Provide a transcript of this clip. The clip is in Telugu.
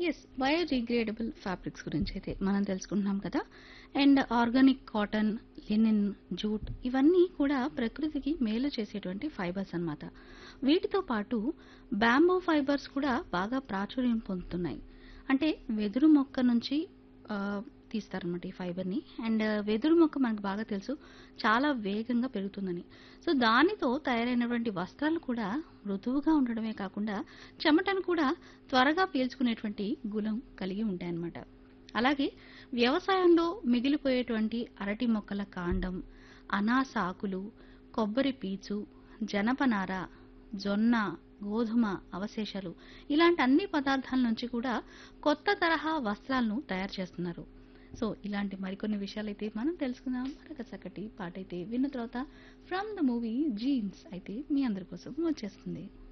ఎస్ బయోడిగ్రేడబుల్ ఫ్యాబ్రిక్స్ గురించి అయితే మనం తెలుసుకుంటున్నాం కదా and organic cotton linen jute ఇవన్నీ కూడా ప్రకృతికి మేలు చేసేటువంటి ఫైబర్స్ అన్నమాట వీటితో పాటు బ్యాంబో ఫైబర్స్ కూడా బాగా ప్రాచుర్యం పొందుతున్నాయి అంటే వెదురు మొక్క నుంచి ఆ, తీస్తారన్నమాట ఈ ఫైబర్ని అండ్ వెదురు మొక్క మనకు బాగా తెలుసు చాలా వేగంగా పెరుగుతుందని సో దానితో తయారైనటువంటి వస్త్రాలు కూడా మృదువుగా ఉండడమే కాకుండా చెమటను కూడా త్వరగా పీల్చుకునేటువంటి గుణం కలిగి ఉంటాయన్నమాట అలాగే వ్యవసాయంలో మిగిలిపోయేటువంటి అరటి మొక్కల కాండం అనాస ఆకులు కొబ్బరి పీచు జనపనార జొన్న గోధుమ అవశేషాలు ఇలాంటి అన్ని పదార్థాల నుంచి కూడా కొత్త తరహా వస్త్రాలను తయారు చేస్తున్నారు సో ఇలాంటి మరికొన్ని విషయాలైతే మనం తెలుసుకుందాం మరొక చక్కటి పాట అయితే విన్న తర్వాత ఫ్రమ్ ద మూవీ జీన్స్ అయితే మీ అందరి కోసం వచ్చేస్తుంది